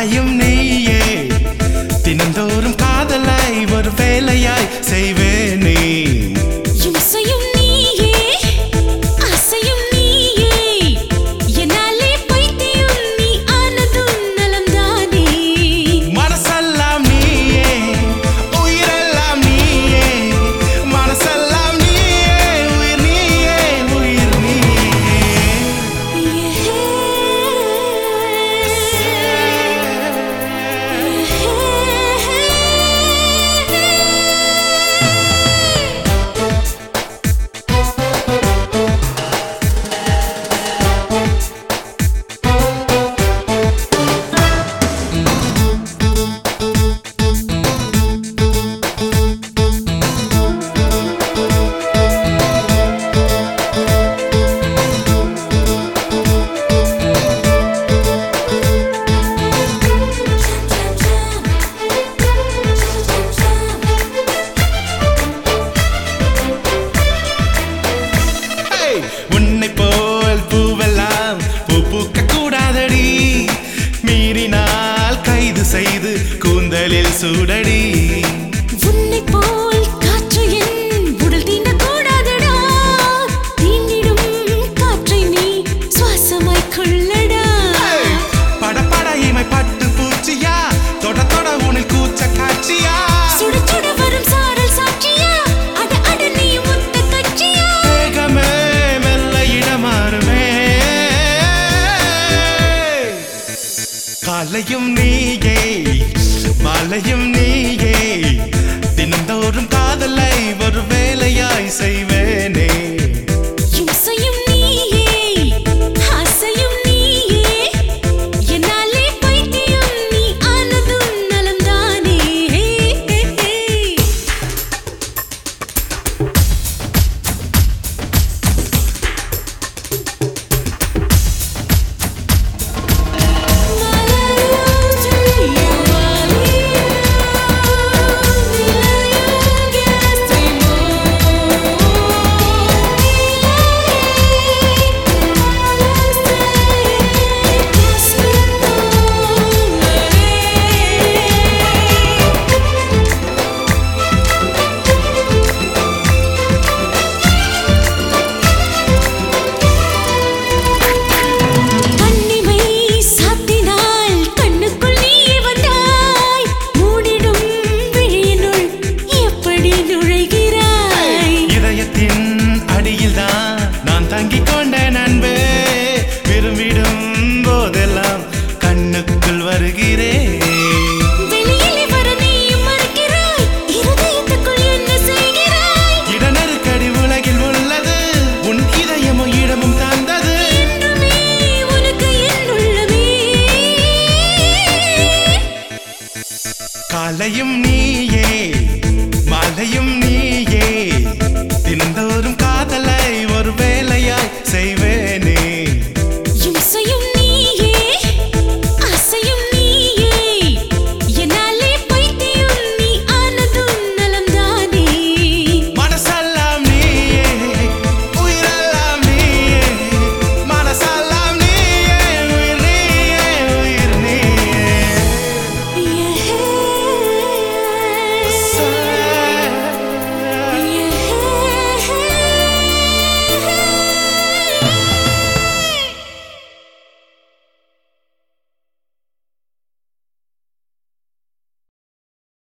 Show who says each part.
Speaker 1: மாலையும் நீயே தினந்தோறும் காதலை ஒரு வேலையாய் செய்வேனே
Speaker 2: இம்சையும் நீயே ஆசையும் நீயே என்னாலே பைத்தியம் நீ ஆனதும் நலம்தானே
Speaker 1: மனசெல்லாம் நீயே உயிரெல்லாம் நீயே மனசெல்லாம் நீயே உயிர் நீயே உயிர் நீயே Hey! உன்னை போல் பூவெல்லாம் பூ பூக்க கூடாதடி மீறினால் கைது செய்து கூந்தலில் சூடடி
Speaker 2: உன்னைப் போல் காற்று என் உடல் தீண்டக்கூடாதடா. தீண்டிடும் காற்றை நீ சுவாசமாய்க் கொள்ளடா.
Speaker 1: படபட இமை பட்டு பூச்சியா தொட தொட உனில் கூச்ச காட்சியா
Speaker 2: சுட சுட வரும் சாரல் சாட்சியா? அட அட நீ முத்த கட்சியா?
Speaker 1: வேகமே மெல்ல இடமாறுமே காலையும் நீயே மாலையும் நீயே தினந்தோறும் காதலை ஒரு வேலையாய் செய்வேனே
Speaker 2: இம்சையும் நீயே, ஆசையும் நீயே. என்னாலே பைத்தியம் நீ ஆனதும் நலம்தானே கண்ணிமை சாத்தினால் கண்ணுக்குள் நீயே வந்தாய் மூடிடும் விழியினுள் எப்படி நுழைகிறாய்
Speaker 1: இதயத்தின் அடியில்தான் நான் தங்கிக் கொண்டேன் அன்பே விரும்பிடும் போதெல்லாம் கண்ணுக்குள் வருகிறேன்
Speaker 2: வெளியிலே வர நீயும் மறுக்கிறாய் இருதயத்துக்குள் என்ன செய்கிறாய்
Speaker 1: இடநெருக்கடி உலகில் உள்ளது உன் இதயமும் இடமும் தந்தது
Speaker 2: என்றுமே உனக்கு என் உள்ளமே
Speaker 1: காலையும் நீயே மாலையும் நீயே தினந்தோறும் காதலை ஒரு வேலையாய்